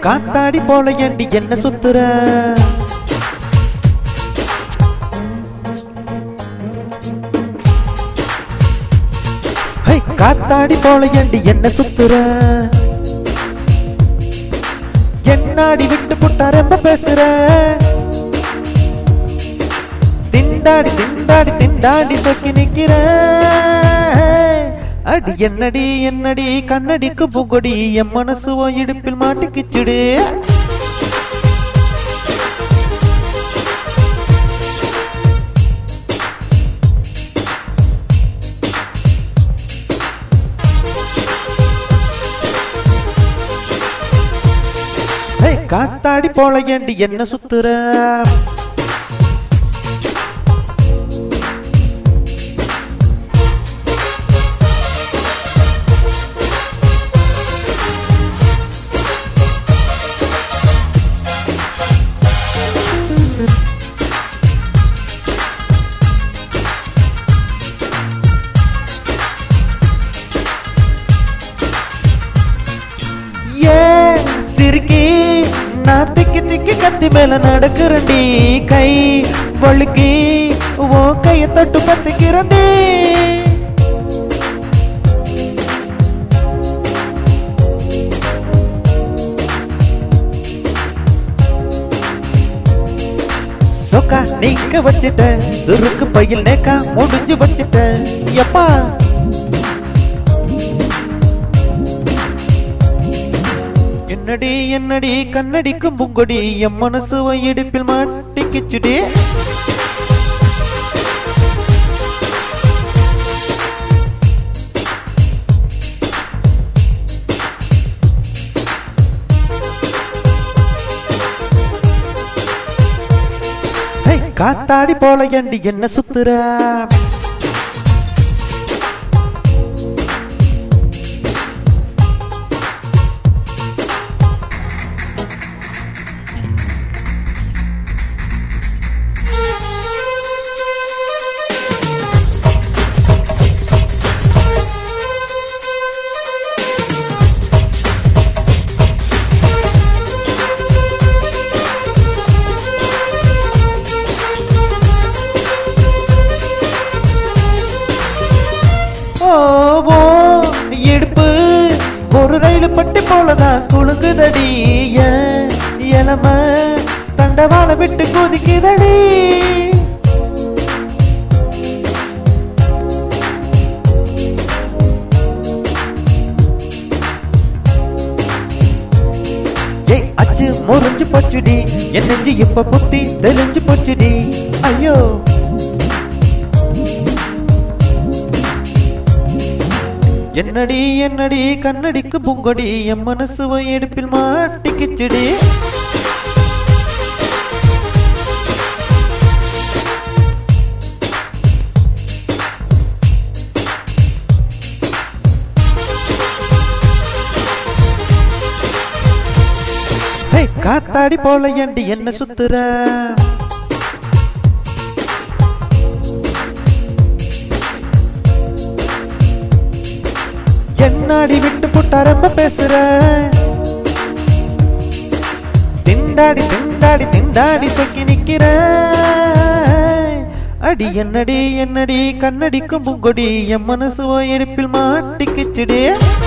காத்தாடி போல ஏண்டி என்ன சுத்துற ஹை, காத்தாடி போல ஏண்டி என்ன சுத்துற என்னாடி விட்டு புட்டா ரொம்ப பேசுற திண்டாடி திண்டாடி திண்டாடி சொக்கி நிக்கிற அடி என்னடி என்னடி கண்ணடிக்கு புகொடி என் மனசு உன் இடுப்பில் மாட்டிக்கிச்சுடு ஹே, காத்தாடி போல ஏண்டி என்ன சுத்துற ஏ சிரிக்கி நான் திக்கி திக்கி கத்தி மேல நடக்கிறண்டி கை வழுக்கி ஓ கைய தொட்டு பத்திக்கிறண்டி சொக்கா நீங்க வச்சிட்ட சுருக்கு பையில் நேக்கா முடிஞ்சு வச்சிட்ட எப்பா என்னடி என்னடி கண்ணடிக்கும் பூங்கொடி என் மனசு உன் இடுப்பில் மாட்டிக்கிச்சுடி ஹே, காத்தாடி போல ஏண்டி என்ன சுத்துற ஓ ஓ, இடுப்பு ஒரு ரயில் பட்டி போலதான் குலுங்குதடி ஏன் இளம தண்டவாள விட்டு குதிக்குதடி ஏய் அச்சு முறிஞ்சு போச்சுடி என் நெஞ்சு இப்ப புத்தி தெளிஞ்சு போச்சுடி ஐயோ என்னடி என்னடி கண்ணடிக்கு பூங்கொடி என் மனசு உன் இடுப்பில் மாட்டிக்கிச்சுடி ஹே, காத்தாடி போல ஏண்டி என்ன சுத்துற என்னாடி விட்டு புட்டா ரொம்ப பேசுற திண்டாடி திண்டாடி திண்டாடி சொக்கி நிக்கிற அடி என்னடி என்னடி கண்ணடிக்கும் பூங்கொடி என் மனசு உன் இடுப்பில் மாட்டிக்கிச்சுடி